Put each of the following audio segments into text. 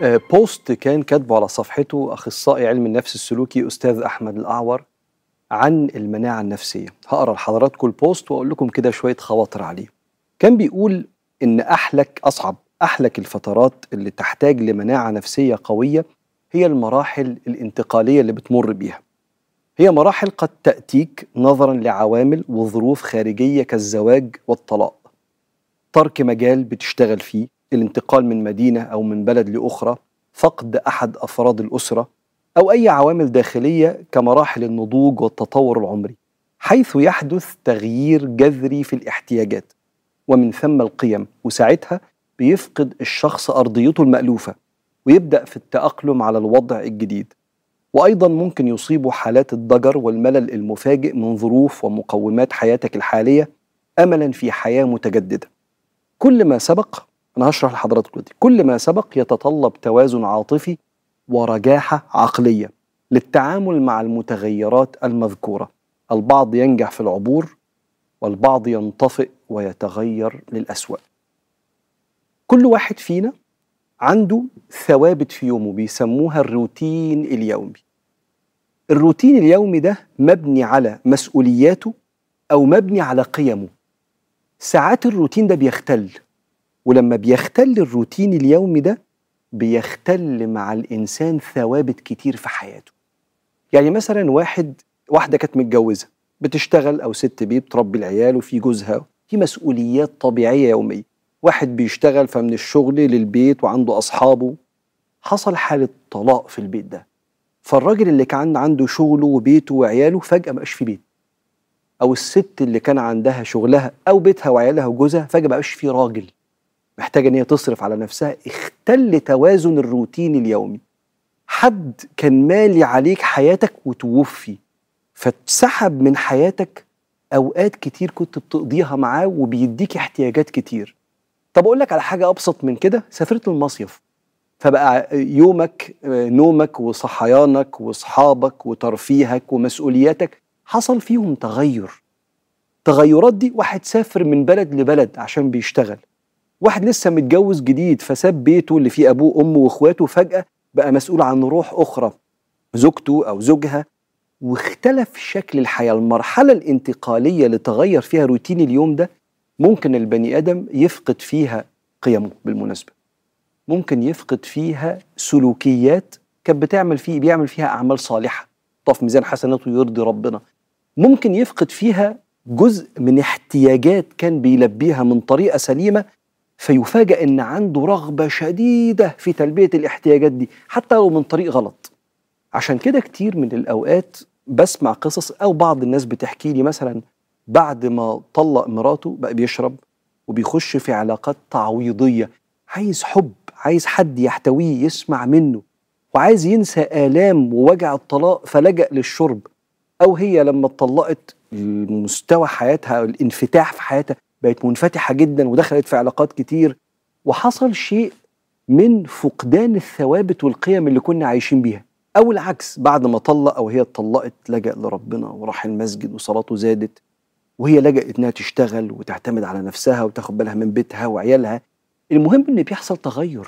آه، بوست كان كاتبه على صفحته اخصائي علم النفس السلوكي استاذ احمد الاعور عن المناعه النفسيه هقرا لحضراتكم البوست واقول لكم كده شويه خواطر عليه كان بيقول ان احلك اصعب احلك الفترات اللي تحتاج لمناعه نفسيه قويه هي المراحل الانتقاليه اللي بتمر بيها هي مراحل قد تاتيك نظرا لعوامل وظروف خارجيه كالزواج والطلاق ترك مجال بتشتغل فيه الانتقال من مدينه او من بلد لاخرى فقد احد افراد الاسره او اي عوامل داخليه كمراحل النضوج والتطور العمري حيث يحدث تغيير جذري في الاحتياجات ومن ثم القيم وساعتها بيفقد الشخص ارضيته المالوفه ويبدا في التاقلم على الوضع الجديد وايضا ممكن يصيبه حالات الضجر والملل المفاجئ من ظروف ومقومات حياتك الحاليه املا في حياه متجدده كل ما سبق انا هشرح لحضراتكم دلوقتي كل ما سبق يتطلب توازن عاطفي ورجاحه عقليه للتعامل مع المتغيرات المذكوره البعض ينجح في العبور والبعض ينطفئ ويتغير للأسوأ كل واحد فينا عنده ثوابت في يومه بيسموها الروتين اليومي الروتين اليومي ده مبني على مسؤولياته أو مبني على قيمه ساعات الروتين ده بيختل ولما بيختل الروتين اليومي ده بيختل مع الإنسان ثوابت كتير في حياته يعني مثلا واحد واحدة كانت متجوزة بتشتغل أو ست بيت تربي العيال وفي جوزها في مسؤوليات طبيعية يومية واحد بيشتغل فمن الشغل للبيت وعنده أصحابه حصل حالة طلاق في البيت ده فالراجل اللي كان عنده شغله وبيته وعياله فجأة مبقاش في بيت أو الست اللي كان عندها شغلها أو بيتها وعيالها وجوزها فجأة مبقاش في راجل محتاجة إن هي تصرف على نفسها اختل توازن الروتين اليومي حد كان مالي عليك حياتك وتوفي فاتسحب من حياتك اوقات كتير كنت بتقضيها معاه وبيديك احتياجات كتير طب اقول لك على حاجه ابسط من كده سافرت المصيف فبقى يومك نومك وصحيانك واصحابك وترفيهك ومسؤولياتك حصل فيهم تغير تغيرات دي واحد سافر من بلد لبلد عشان بيشتغل واحد لسه متجوز جديد فساب بيته اللي فيه ابوه وامه واخواته فجاه بقى مسؤول عن روح اخرى زوجته او زوجها واختلف شكل الحياه المرحله الانتقاليه اللي تغير فيها روتين اليوم ده ممكن البني ادم يفقد فيها قيمه بالمناسبه ممكن يفقد فيها سلوكيات كانت بتعمل فيه بيعمل فيها اعمال صالحه طف ميزان حسناته يرضي ربنا ممكن يفقد فيها جزء من احتياجات كان بيلبيها من طريقه سليمه فيفاجأ ان عنده رغبه شديده في تلبيه الاحتياجات دي حتى لو من طريق غلط عشان كده كتير من الاوقات بسمع قصص او بعض الناس بتحكي لي مثلا بعد ما طلق مراته بقى بيشرب وبيخش في علاقات تعويضيه عايز حب عايز حد يحتويه يسمع منه وعايز ينسى آلام ووجع الطلاق فلجأ للشرب أو هي لما اتطلقت مستوى حياتها الانفتاح في حياتها بقت منفتحة جدا ودخلت في علاقات كتير وحصل شيء من فقدان الثوابت والقيم اللي كنا عايشين بيها أو العكس بعد ما طلق أو هي اتطلقت لجأ لربنا وراح المسجد وصلاته زادت وهي لجأت إنها تشتغل وتعتمد على نفسها وتاخد بالها من بيتها وعيالها المهم إن بيحصل تغير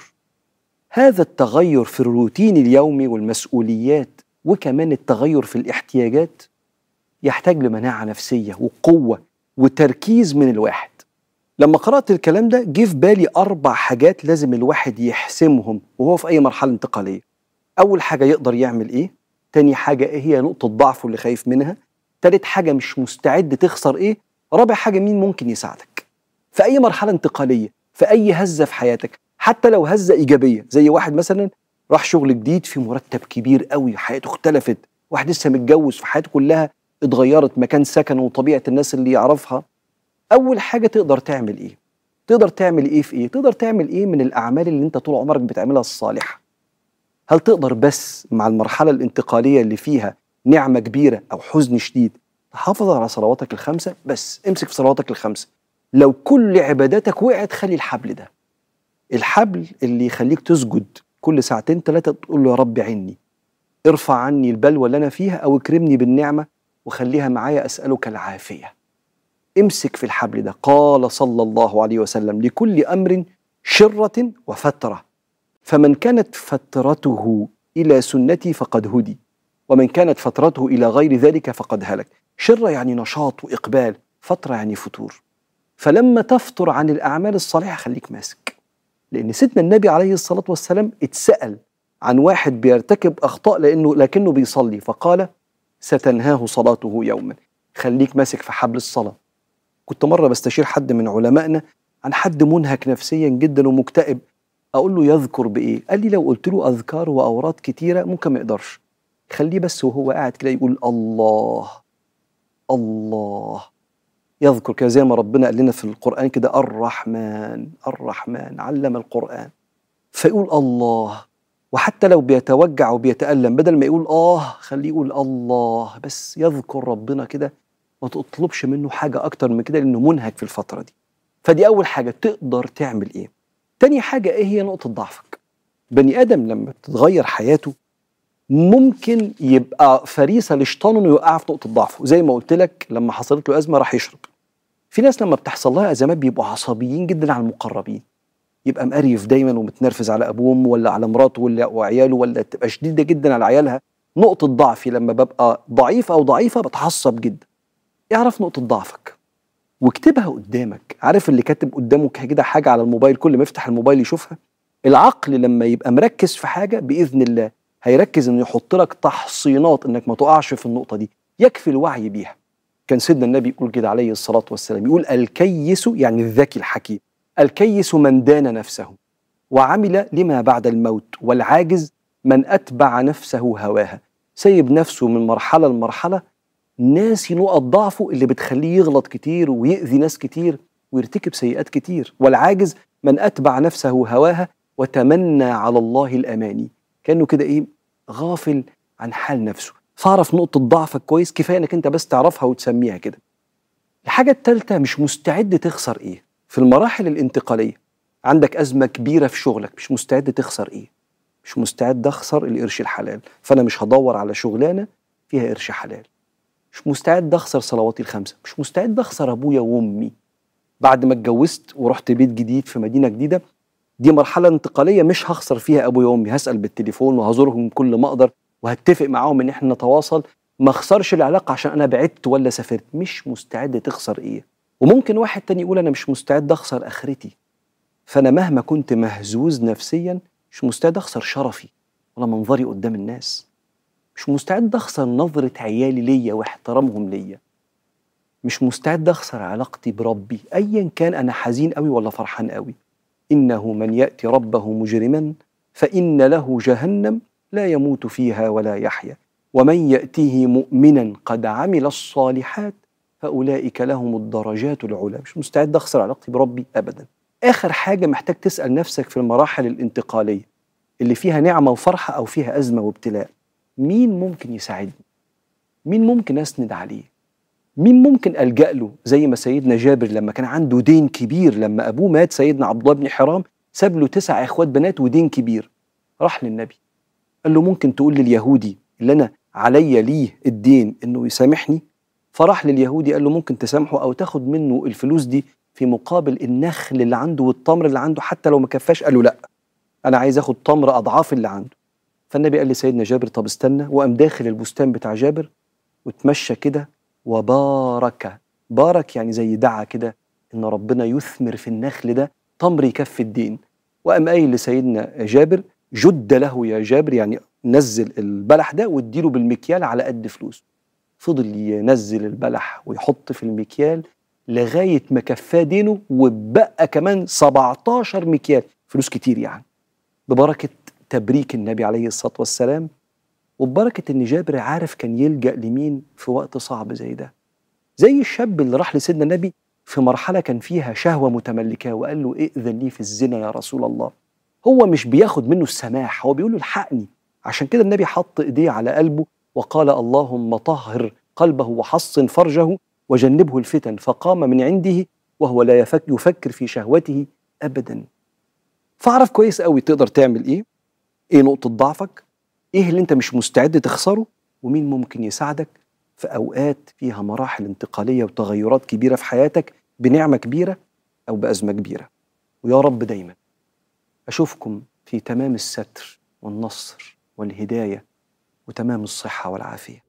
هذا التغير في الروتين اليومي والمسؤوليات وكمان التغير في الاحتياجات يحتاج لمناعة نفسية وقوة وتركيز من الواحد لما قرأت الكلام ده جه في بالي أربع حاجات لازم الواحد يحسمهم وهو في أي مرحلة انتقالية أول حاجة يقدر يعمل إيه تاني حاجة إيه هي نقطة ضعفه اللي خايف منها تالت حاجة مش مستعد تخسر إيه رابع حاجة مين ممكن يساعدك في أي مرحلة انتقالية في أي هزة في حياتك حتى لو هزة إيجابية زي واحد مثلا راح شغل جديد في مرتب كبير قوي حياته اختلفت واحد لسه متجوز في حياته كلها اتغيرت مكان سكنه وطبيعة الناس اللي يعرفها أول حاجة تقدر تعمل إيه تقدر تعمل إيه في إيه تقدر تعمل إيه من الأعمال اللي أنت طول عمرك بتعملها الصالحة هل تقدر بس مع المرحلة الانتقالية اللي فيها نعمة كبيرة أو حزن شديد تحافظ على صلواتك الخمسة بس امسك في صلواتك الخمسة لو كل عباداتك وقعت خلي الحبل ده الحبل اللي يخليك تسجد كل ساعتين ثلاثة تقول له يا رب عني ارفع عني البلوى اللي أنا فيها أو اكرمني بالنعمة وخليها معايا أسألك العافية امسك في الحبل ده قال صلى الله عليه وسلم لكل أمر شرة وفترة فمن كانت فترته الى سنتي فقد هدي ومن كانت فترته الى غير ذلك فقد هلك شره يعني نشاط واقبال فتره يعني فتور فلما تفطر عن الاعمال الصالحه خليك ماسك لان سيدنا النبي عليه الصلاه والسلام اتسال عن واحد بيرتكب اخطاء لانه لكنه بيصلي فقال ستنهاه صلاته يوما خليك ماسك في حبل الصلاه كنت مره بستشير حد من علمائنا عن حد منهك نفسيا جدا ومكتئب اقول له يذكر بايه قال لي لو قلت له اذكار واوراد كتيره ممكن ما يقدرش خليه بس وهو قاعد كده يقول الله الله يذكر كده زي ما ربنا قال لنا في القرآن كده الرحمن الرحمن علم القرآن فيقول الله وحتى لو بيتوجع وبيتألم بدل ما يقول آه خليه يقول الله بس يذكر ربنا كده ما تطلبش منه حاجة أكتر من كده لأنه منهك في الفترة دي فدي أول حاجة تقدر تعمل إيه تاني حاجة إيه هي نقطة ضعفك بني آدم لما بتتغير حياته ممكن يبقى فريسه لشيطانه انه يوقعه في نقطه ضعفه زي ما قلت لك لما حصلت له ازمه راح يشرب في ناس لما بتحصل لها ازمات بيبقوا عصبيين جدا على المقربين يبقى مقريف دايما ومتنرفز على ابوه وامه ولا على مراته ولا وعياله ولا تبقى شديده جدا على عيالها نقطه ضعفي لما ببقى ضعيف او ضعيفه بتعصب جدا اعرف نقطه ضعفك واكتبها قدامك عارف اللي كاتب قدامه كده حاجه على الموبايل كل ما يفتح الموبايل يشوفها العقل لما يبقى مركز في حاجه باذن الله هيركز انه يحط لك تحصينات انك ما تقعش في النقطه دي يكفي الوعي بيها كان سيدنا النبي يقول كده عليه الصلاه والسلام يقول الكيس يعني الذكي الحكيم الكيس من دان نفسه وعمل لما بعد الموت والعاجز من اتبع نفسه هواها سيب نفسه من مرحله لمرحله ناسي نقط ضعفه اللي بتخليه يغلط كتير ويأذي ناس كتير ويرتكب سيئات كتير والعاجز من أتبع نفسه هواها وتمنى على الله الأماني كأنه كده إيه غافل عن حال نفسه فاعرف نقطة ضعفك كويس كفاية انك انت بس تعرفها وتسميها كده الحاجة التالتة مش مستعد تخسر ايه في المراحل الانتقالية عندك أزمة كبيرة في شغلك مش مستعد تخسر ايه مش مستعد أخسر القرش الحلال فأنا مش هدور على شغلانة فيها قرش حلال مش مستعد أخسر صلواتي الخمسة مش مستعد أخسر أبويا وأمي بعد ما اتجوزت ورحت بيت جديد في مدينة جديدة دي مرحلة انتقالية مش هخسر فيها أبويا وأمي هسأل بالتليفون وهزورهم كل ما أقدر وهتفق معاهم إن إحنا نتواصل ما أخسرش العلاقة عشان أنا بعدت ولا سافرت مش مستعد تخسر إيه وممكن واحد تاني يقول أنا مش مستعد أخسر آخرتي فأنا مهما كنت مهزوز نفسيا مش مستعد أخسر شرفي ولا منظري قدام الناس مش مستعد أخسر نظرة عيالي ليا واحترامهم ليا مش مستعد أخسر علاقتي بربي أيا كان أنا حزين قوي ولا فرحان قوي انه من ياتي ربه مجرما فان له جهنم لا يموت فيها ولا يحيا ومن ياتيه مؤمنا قد عمل الصالحات فاولئك لهم الدرجات العلى مش مستعد اخسر علاقتي بربي ابدا اخر حاجه محتاج تسال نفسك في المراحل الانتقاليه اللي فيها نعمه وفرحه او فيها ازمه وابتلاء مين ممكن يساعدني مين ممكن اسند عليه مين ممكن ألجأ له زي ما سيدنا جابر لما كان عنده دين كبير لما أبوه مات سيدنا عبد الله بن حرام ساب له تسع إخوات بنات ودين كبير راح للنبي قال له ممكن تقول لليهودي اللي أنا عليا ليه الدين إنه يسامحني فراح لليهودي قال له ممكن تسامحه أو تاخد منه الفلوس دي في مقابل النخل اللي عنده والتمر اللي عنده حتى لو ما كفاش قال له لا أنا عايز آخد تمر أضعاف اللي عنده فالنبي قال لسيدنا جابر طب استنى وقام داخل البستان بتاع جابر وتمشى كده وبارك بارك يعني زي دعا كده ان ربنا يثمر في النخل ده تمر يكفي الدين وقام قايل لسيدنا جابر جد له يا جابر يعني نزل البلح ده واديله بالمكيال على قد فلوسه فضل ينزل البلح ويحط في المكيال لغايه ما كفاه دينه وبقى كمان 17 مكيال فلوس كتير يعني ببركه تبريك النبي عليه الصلاه والسلام وببركة إن جابر عارف كان يلجأ لمين في وقت صعب زي ده زي الشاب اللي راح لسيدنا النبي في مرحلة كان فيها شهوة متملكة وقال له ائذن لي في الزنا يا رسول الله هو مش بياخد منه السماح هو بيقول له الحقني عشان كده النبي حط ايديه على قلبه وقال اللهم طهر قلبه وحصن فرجه وجنبه الفتن فقام من عنده وهو لا يفك يفكر في شهوته ابدا فاعرف كويس قوي تقدر تعمل ايه ايه نقطه ضعفك ايه اللي انت مش مستعد تخسره ومين ممكن يساعدك في اوقات فيها مراحل انتقاليه وتغيرات كبيره في حياتك بنعمه كبيره او بازمه كبيره ويا رب دايما اشوفكم في تمام الستر والنصر والهدايه وتمام الصحه والعافيه